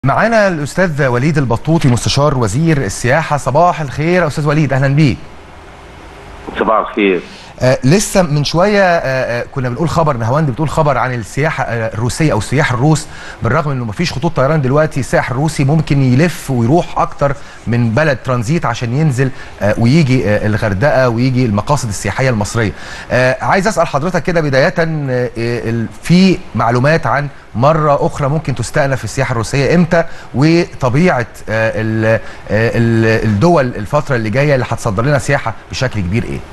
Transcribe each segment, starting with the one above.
معانا الاستاذ وليد البطوطي مستشار وزير السياحه صباح الخير يا استاذ وليد اهلا بيك صباح الخير آه لسه من شويه آه آه كنا بنقول خبر نهاوند بتقول خبر عن السياحه آه الروسيه او السياح الروس بالرغم انه مفيش خطوط طيران دلوقتي السائح الروسي ممكن يلف ويروح اكتر من بلد ترانزيت عشان ينزل آه ويجي آه الغردقه ويجي المقاصد السياحيه المصريه. آه عايز اسال حضرتك كده بدايه آه آه في معلومات عن مره اخرى ممكن تستأنف السياحه الروسيه امتى وطبيعه آه ال- آه ال- الدول الفتره اللي جايه اللي هتصدر لنا سياحه بشكل كبير ايه؟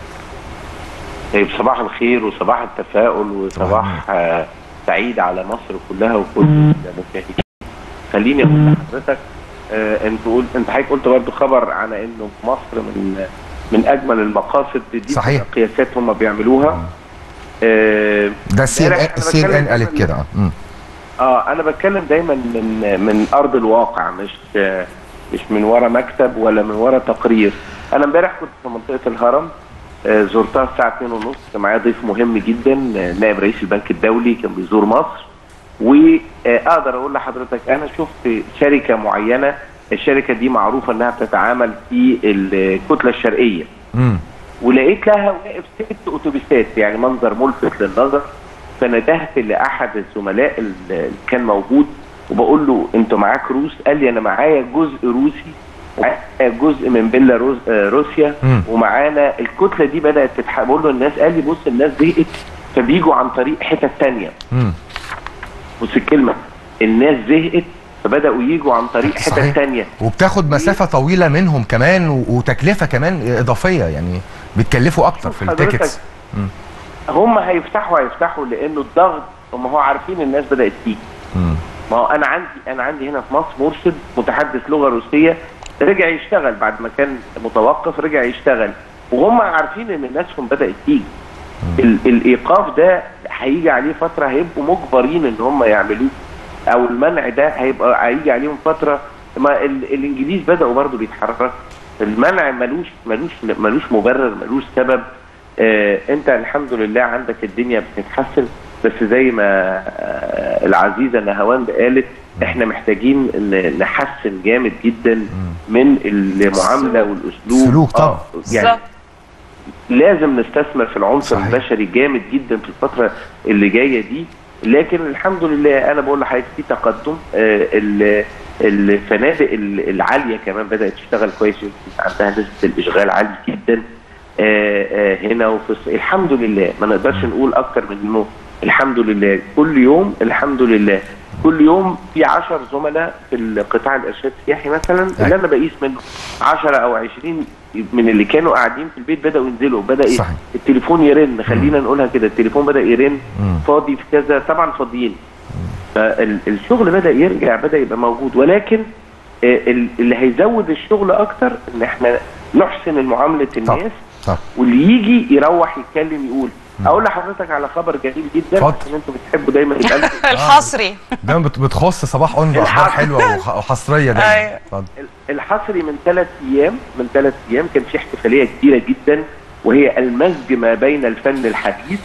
طيب صباح الخير وصباح التفاؤل وصباح آه سعيد على مصر كلها وكل المشاهدين خليني اقول لحضرتك آه انت قلت انت حضرتك قلت برضه خبر عن انه في مصر من من اجمل المقاصد دي صحيح. قياسات هم بيعملوها آه ده السي امبارح ان أنا السي ان بتكلم قالت دايماً- كده آه. مم. اه انا بتكلم دايما من من ارض الواقع مش آه، مش من ورا مكتب ولا من ورا تقرير انا امبارح كنت في منطقه الهرم آه، زرتها الساعه 2 ونص كان معايا ضيف مهم جدا آه، نائب رئيس البنك الدولي كان بيزور مصر واقدر اقول لحضرتك انا شفت شركه معينه الشركه دي معروفه انها بتتعامل في الكتله الشرقيه مم. ولقيت لها واقف ست اتوبيسات يعني منظر ملفت للنظر فندهت لاحد الزملاء اللي كان موجود وبقول له انت معاك روس قال لي انا معايا جزء روسي ومعايا جزء من بيلا روس آه، روسيا مم. ومعانا الكتله دي بدات تتح بقول له الناس قال لي بص الناس زهقت فبيجوا عن طريق حتت تانية مم. بص الكلمه الناس زهقت فبداوا يجوا عن طريق حتت صحيح. تانية وبتاخد مسافه طويله منهم كمان و- وتكلفه كمان اضافيه يعني بتكلفوا اكتر في حضرتك التيكتس مم. هم هيفتحوا هيفتحوا لانه الضغط هم هو عارفين الناس بدات تيجي مم. ما هو انا عندي انا عندي هنا في مصر مرشد متحدث لغه روسيه رجع يشتغل بعد ما كان متوقف رجع يشتغل وهم عارفين ان ناسهم بدات تيجي ال- الايقاف ده هيجي عليه فتره هيبقوا مجبرين ان هم يعملوه او المنع ده هيبقى هيجي عليهم فتره ما ال- الانجليز بداوا برضو بيتحركوا المنع ملوش ملوش ملوش مبرر ملوش سبب آه انت الحمد لله عندك الدنيا بتتحسن بس زي ما آه العزيزه نهاوند قالت احنا محتاجين ن- نحسن جامد جدا من المعامله والاسلوب سلوك طبعا. آه، يعني بالظبط. لازم نستثمر في العنصر صحيح. البشري جامد جدا في الفتره اللي جايه دي لكن الحمد لله انا بقول لحضرتك في تقدم آه، ال- الفنادق ال- العاليه كمان بدات تشتغل كويس عندها نسبه الاشغال عالي جدا آه، آه، هنا وفي الص- الحمد لله ما نقدرش نقول اكتر من انه الحمد لله كل يوم الحمد لله كل يوم في 10 زملاء في القطاع الارشاد السياحي مثلا اللي أيوة. انا بقيس منه 10 او 20 من اللي كانوا قاعدين في البيت بداوا ينزلوا بدا ي- صحيح. التليفون يرن خلينا نقولها كده التليفون بدا يرن مم. فاضي في كذا طبعا فاضيين فالشغل بدا يرجع بدا يبقى موجود ولكن آه، ال- اللي هيزود الشغل اكتر ان احنا نحسن معامله الناس طب واللي يجي يروح يتكلم يقول اقول لحضرتك على خبر جميل جدا اتفضل. عشان انتوا بتحبوا دايما يبقى لكم الحصري ده بت- بتخص صباح اون باخبار الحق. حلوه وح- وحصريه دايما أيوة. اتفضل الحصري من ثلاث ايام من ثلاث ايام كان في احتفاليه كبيره جدا وهي المزج ما بين الفن الحديث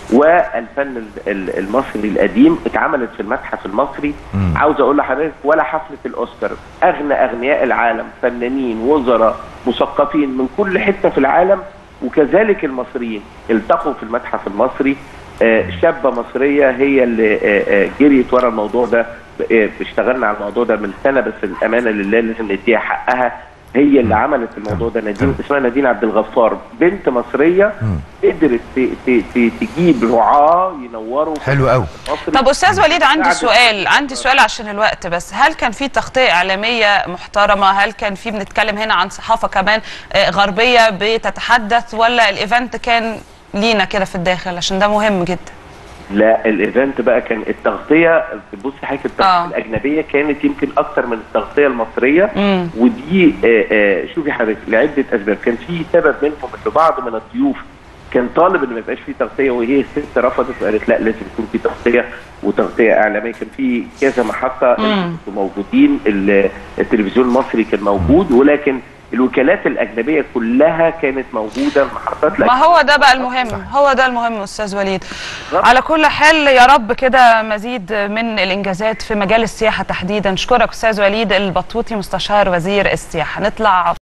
والفن ال- ال- المصري القديم اتعملت في المتحف المصري مم. عاوز اقول لحضرتك ولا حفله الاوسكار اغنى اغنياء العالم فنانين وزراء مثقفين من كل حته في العالم وكذلك المصريين التقوا في المتحف المصري آه، شابه مصريه هي اللي آه، آه، جريت ورا الموضوع ده آه، اشتغلنا على الموضوع ده من سنه بس الامانه لله لازم نديها حقها هي اللي عملت الموضوع ده نادين اسمها نادين عبد الغفار بنت مصريه مم. قدرت ت- ت- ت- تجيب رعاه ينوروا في حلو قوي المصري. طب استاذ وليد عندي بعد- سؤال عندي سؤال عشان الوقت بس هل كان في تغطيه اعلاميه محترمه هل كان في بنتكلم هنا عن صحافه كمان آه، غربيه بتتحدث ولا الايفنت كان لينا كده في الداخل عشان ده مهم جدا لا الايفنت بقى كان التغطيه بص حضرتك التغطيه آه. الاجنبيه كانت يمكن اكتر من التغطيه المصريه امم ودي آه، آه، شوفي حضرتك لعده اسباب كان في سبب منهم ان بعض من الضيوف كان طالب ان ما يبقاش فيه تغطيه وهي الست رفضت وقالت لا لازم يكون في تغطيه وتغطيه اعلاميه كان في كذا محطه مم. انتوا موجودين ال- التلفزيون المصري كان موجود ولكن الوكالات الاجنبيه كلها كانت موجوده المحطات ما هو ده بقى المهم هو ده المهم استاذ وليد على كل حال يا رب كده مزيد من الانجازات في مجال السياحه تحديدا اشكرك استاذ وليد البطوطي مستشار وزير السياحه نطلع